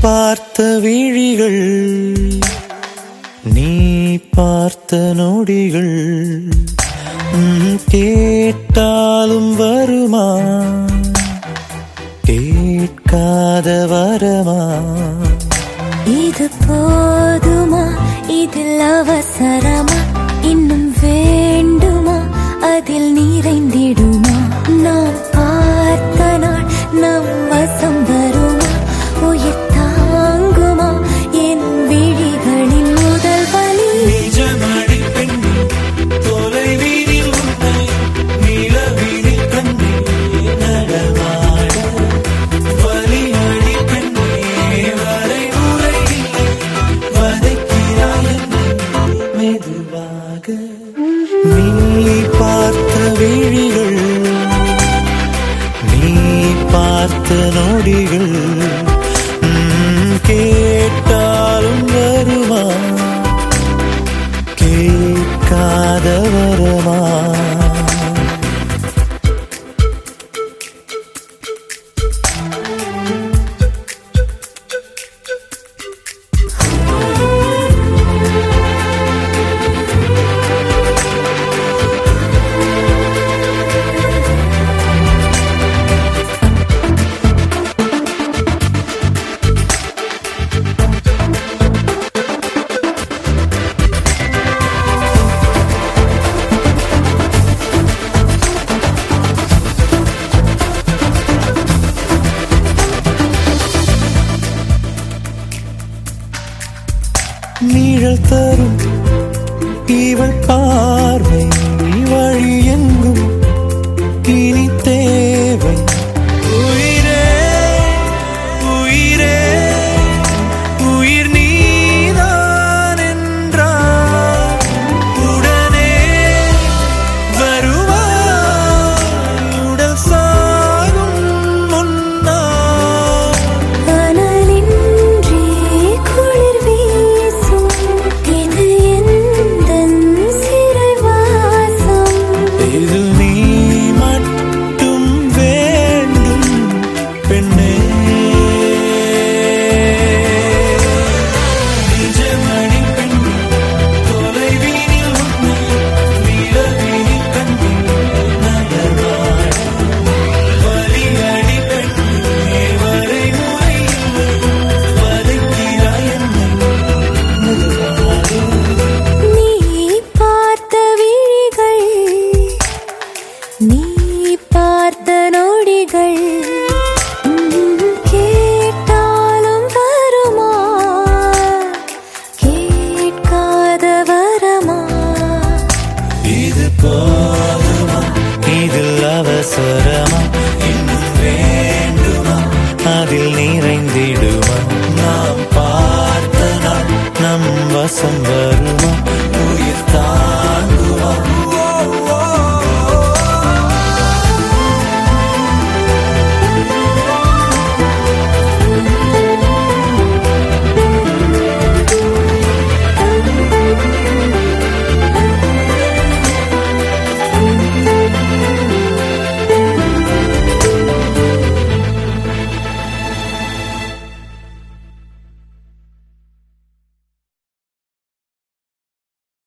பார்த்த விழிகள் நீ பார்த்த நொடிகள் ம், கேட்டாலும் வருமா கேட்காத வரமா இது போதுமா இதில் அவசரமா இன்னும் வேண்டுமா அதில் நிறைந்திடுமா நாம் பார்த்த நாள் நம் வசம் வருமா உயிர் தாங்குமா என் விழிகளின் முதல் வலி நிஜமடி பெண்ணே தொலைவீதில் உன்னை நிலவீதில் கண்ணே நடமாட வலிமடி பெண்ணே வரைமுறை இல்லை வதைக்கிறாய் என்னை மெதுவாக நீ பார்த்த விழிகள் நீ பார்த்த நொடிகள் ம், கேட்டாலும் வருமா கேட்காத வரமா நீழல் தரும் இவள் பார்வை வழி எங்கும் இனி தேவை உயிரே உயிரே உயிர் நீதான் என்றார் உடனே வருவாய் உடல் சாகும் முன்னால் அனலின்றி குளிர் வீசும் இது எந்தன் சிறைவாசம் இதில் நீ மட்டும் வேண்டும் பெண்ணே நிஜமணி பெண்ணே தொலைவீனில் உன்னை நிலவீனில் கண்டே நகர்வாய் வலியடி பெண்ணே வரைமுறை இல்லை வதைக்கிறாய் என்னை மெதுவாக நீ பார்த்த விழிகள் நீ பார்த்த நொடிகள் ம், கேட்டாலும் வருமா கேட்காத வரமா இது போதுமா இதில் அவசரம்